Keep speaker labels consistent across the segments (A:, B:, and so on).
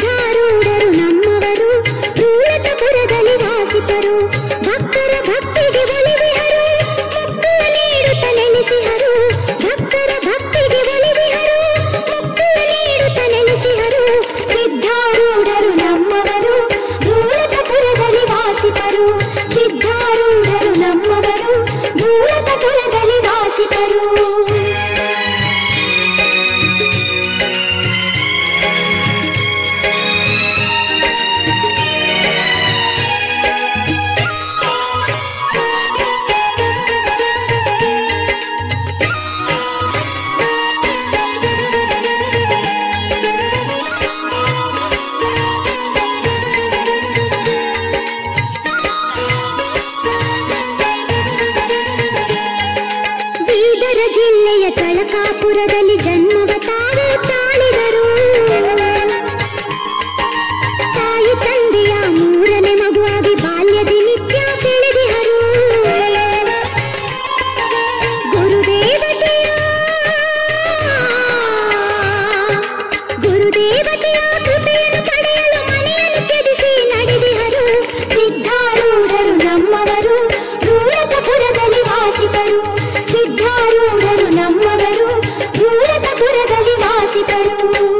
A: ಸಿದ್ಧಾರೂಢರು ನಮ್ಮವರು ರೂರತಪುರದಲ್ಲಿ ವಾಸಿತರು ಭಕ್ತರ ಭಕ್ತಿಗೆ ಒಲಿವಿಹರು ಮುಕ್ಕುವ ನೀಡುತ್ತ ನೆಲೆಸಿಹರು ಭಕ್ತರ ಭಕ್ತಿಗೆ ಒಲಿವಿಹರು ಮುಕ್ಕುವ ನೀಡುತ್ತ ನೆಲೆಸಿಹರು ಸಿದ್ಧಾರೂಢರು ನಮ್ಮವರು ರೂರತಪುರದಲ್ಲಿ ವಾಸಿತರು ಸಿದ್ಧಾರೂಢರು ನಮ್ಮವರು ರೂರತಪುರದಲ್ಲಿ ವಾಸಿತರು ಬೀದರ ಜಿಲ್ಲೆಯ ಚಳಕಾಪುರದಲ್ಲಿ ಜನ್ಮವ ತಾವು ತಾಳಿದರು ತಾಯಿ ತಂದೆಯ ಮೂರನೇ ಮಗುವಾಗಿ ಬಾಲ್ಯದಿ ನಿತ್ಯ ಬೆಳೆದಿಹರು ಗುರುದೇವತೆಯ ಗುರುದೇವತೆಯ ಕೃಪೆಯನ್ನು ಪಡೆಯಲು ಮನೆಯನ್ನು ತ್ಯಜಿಸಿ ನಡೆದಿಹರು ಸಿದ್ಧಾರೂಢರು ನಮ್ಮವರು ರೂರತಪುರದಲ್ಲಿ ವಾಸಿತರು ಸಿದ್ಧಾರೂಢರು ನಮ್ಮವರು ರೂರತಪುರದಲ್ಲಿ ವಾಸಿತರು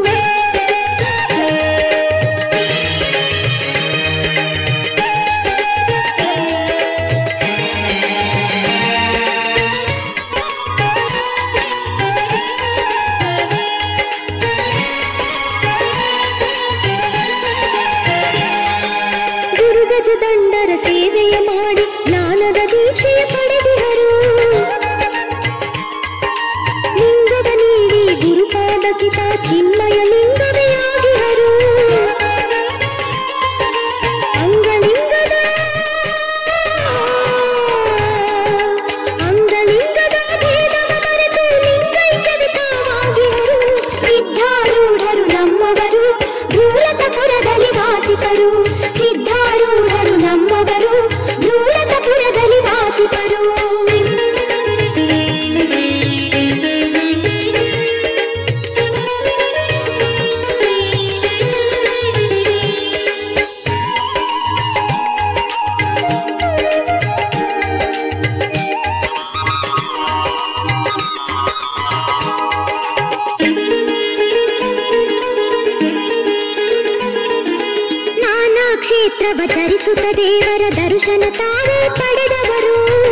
A: ಗುರುಗಜ ದಂಡರ ಸೇವೆಯ ಮಾಡಿ ಜ್ಞಾನದ ದೀಕ್ಷೆಯ ಪಡೆದಿಹರು ಲಿಂಗವ ನೀಡಿ ಗುರುಪಾದಕಿತ ಚಿನ್ಮಯ ಲಿಂಗವೇ ಆಗಿಹರು ಅಂಗಲಿಂಗದ ಅಂಗಲಿಂಗದ ಭೇದವ ಮರೆತು ಲಿಂಗೈಕ್ಯವಿತವಾಗಿಹರು ಸಿದ್ಧಾರೂಢರು ನಮ್ಮವರು ಧೂಲತಪುರದಲ್ಲಿ ವಾಸಿತರು ಸಿದ್ಧಾರೂಢರು ನಮ್ಮವರು ಧೂಲತಪುರದಲ್ಲಿ ವಾಸಿತರು ನಾನಾ ಕ್ಷೇತ್ರವ ಧರಿಸುತ್ತ ದೇವರ ದರ್ಶನ ತಾವೇ ಪಡೆದವರು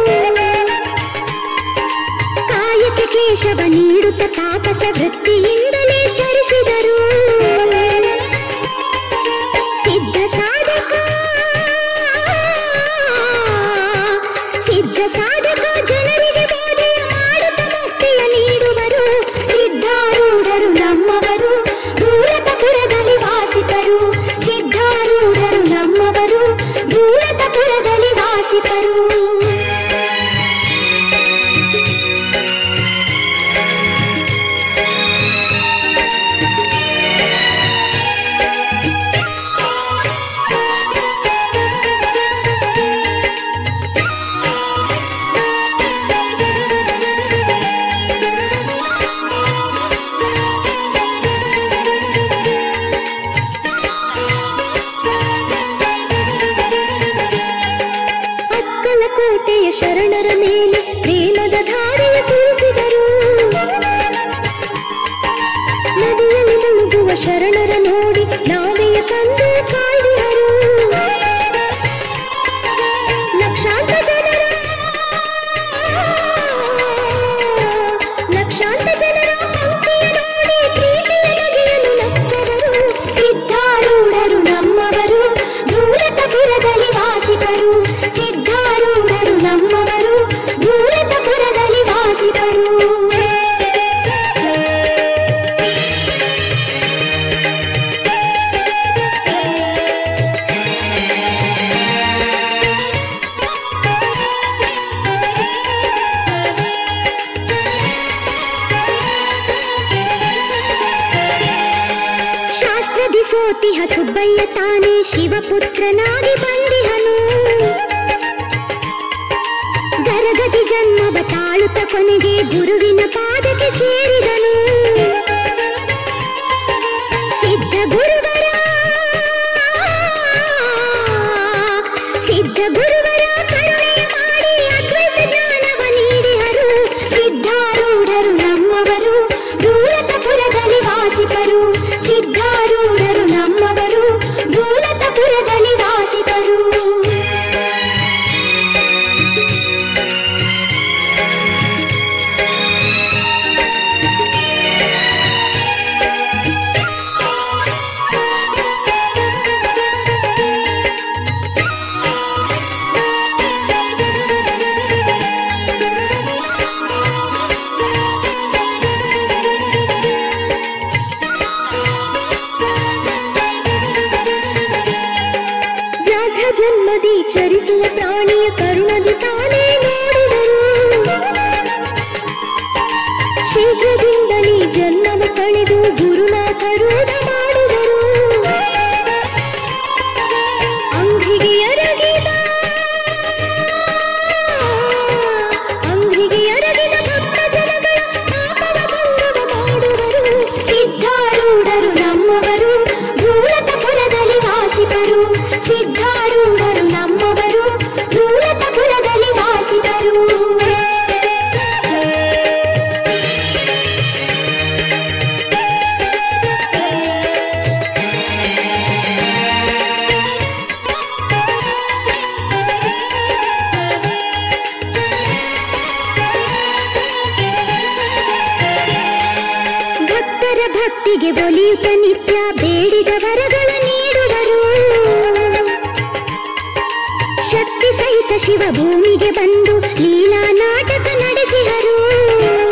A: ಕಾಯಕ್ಕೆ ಕೇಶವ ನೀಡುತ್ತ ತಾಪಸ ವೃತ್ತಿಯಿಂದಲೇ ಚರಿಸಿದರು ಸಿದ್ಧ ಸಾಧಕ ಸಿದ್ಧ ಸಾಧಕ ಜನರಿಗೆ ಬೋಧೆಯ ಮಾಡುತ್ತ ಮುಕ್ತಿಯ ನೀಡುವರು ಸಿದ್ಧಾರೂಢರು ನಮ್ಮವರು ದೂರತಪುರದಲ್ಲಿ ವಾಸಿತರು ಸಿದ್ಧಾರೂಢರು ನಮ್ಮವರು ದೂರತಪುರದಲ್ಲಿ ವಾಸಿತರು ಅಕ್ಕಲಕೋಟೆಯ ಶರಣರ ಮೇಲೆ ಪ್ರೇಮದ ಧಾರೆಯ ಸುರಿಸಿದರು ನದಿಯಲ್ಲಿ ಮುಳುಗುವ ಶರಣರ ನೋಡಿ ನಾವೆಯ ತಂದು ಕಾಯ್ದಿಹರು ಲಕ್ಷಾಂತರ ಜನರ ಲಕ್ಷಾಂತರ ಜನರ ಪಂಕ್ತಿಯ ನೋಡಿ ಪ್ರೀತಿಯ ಬಗೆಯನ್ನು ನಕ್ಕವರು ಸಿದ್ಧಾರೂಢರು ನಮ್ಮವರು ದೂರತಪುರದಲ್ಲಿ ವಾಸಿತರು ಸಿದ್ಧಾರೂಢರು ನಮ್ಮವರು ದೂರತಪುರದಲ್ಲಿ ವಾಸಿತರು ಶಾಸ್ತ್ರದಿ ಸೋತಿಹ ಸುಬ್ಬಯ್ಯ ತಾನೇ ಶಿವಪುತ್ರನಾಗಿ ಬಂದಿಹನು ಗರಗತಿ ಜನ್ಮವ ತಾಳುತ್ತ ಕೊನೆಗೆ ಗುರುವಿನ ಪಾದಕ್ಕೆ ಸೇರಿದನು ಸಿದ್ಧ ಗುರುವರ ಚರಿಸುವ ಪ್ರಾಣಿಯ ಕರುಣದಿ ತಾನೇ ನೋಡಿದರು ಶೀಘ್ರದಿಂದಲೇ ಜನ್ಮವ ಕಳೆದು ಗುರುನಾಥರೂಢ ಮಾಡಿದರು ಅಂಗ್ರಿಗೆ ಎರಗಿದ ಅಂಗ್ರಿಗೆ ಎರಗಿದ ಭಕ್ತ ಜನಗಳ ಪಾಪವ ಭಂಗವ ಮಾಡುವರು ಸಿದ್ಧಾರೂಢರು ನಮ್ಮವರು ಧೂಳತಪುರದಲ್ಲಿ ವಾಸಿದರು ಸಿದ್ಧಾರೂಢರು ನಮ್ಮವರು ಧೂಳತಪುರದಲ್ಲಿ ವಾಸಿದರು ಭಕ್ತರ ಭಕ್ತಿಗೆ ಒಲಿಯುತ್ತ ನಿತ್ಯ ಬೇಡಿದ ವರಗಳ ನೀಡುವರು ಶಕ್ತಿ ಸಹಿತ ಶಿವ ಭೂಮಿಗೆ ಬಂದು ಲೀಲಾ ನಾಟಕ ನಡೆಸಿದರು